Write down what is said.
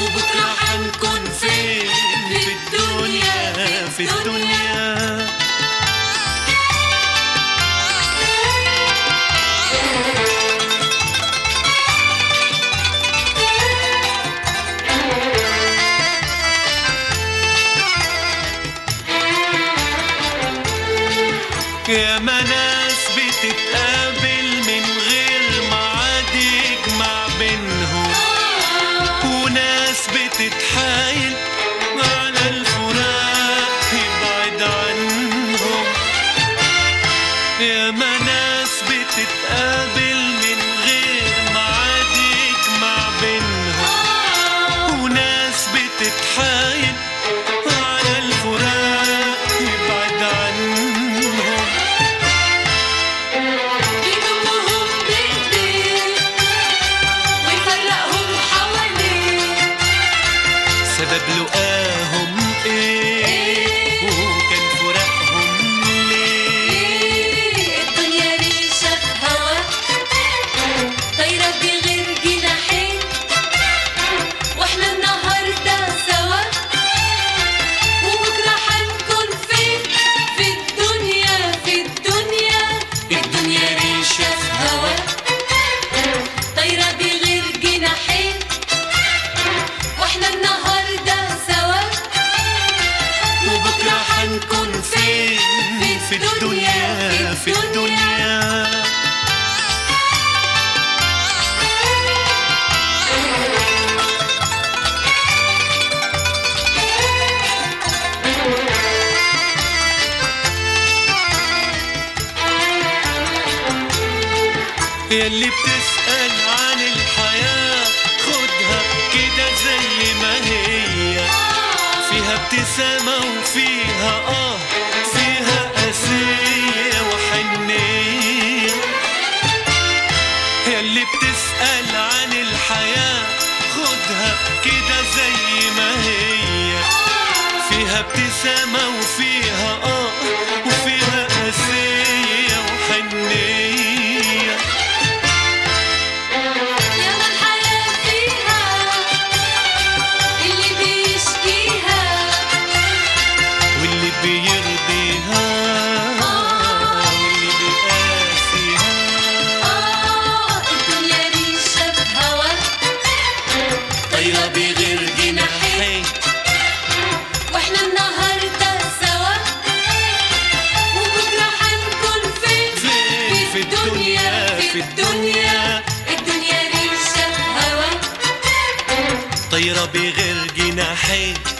وبكرة حنكون فين في الدنيا في الدنيا يا ما ناس بتتقابل من غير ميعاد يجمع بينهم وناس بتتحايل على الفراق يبعد عنهم يا ما ناس بتتقابل من غير ميعاد يجمع بينهم وناس بتتحايل على الفراق يبعد عنهم يضمهم بإيديه ويفرقهم حواليه سبب لقاهم ايه وكان فراقهم ليه الدنيا ريشة في هوا طايرة بغير جناحين واحنا النهاردة سوا وبكرة حنكون فين في الدنيا في الدنيا الدنيا ريشة في هوا طايرة بغير جناحين واحنا النهاردة سوا وبكرة حنكون فين في الدنيا في الدنيا يلي بتسأل عن الحياة خدها كده زي ما هي فيها ابتسامة وفيها آه فيها قاسية وحنية يلي بتسأل عن الحياة خدها كده زي ما هي فيها ابتسامة وفيها آه وفيها قاسية وحنية ياما الحياة فيها اللي بيشكيها واللي بيرضيها واللي بيقاسيها آه الدنيا ريشة في هوا طايرة بغير جناحين واحنا النهاردة سوا وبكرة حنكون فين فين في الدنيا في الدنيا الدنيا ريشة في هوا طايرة بغير جناحين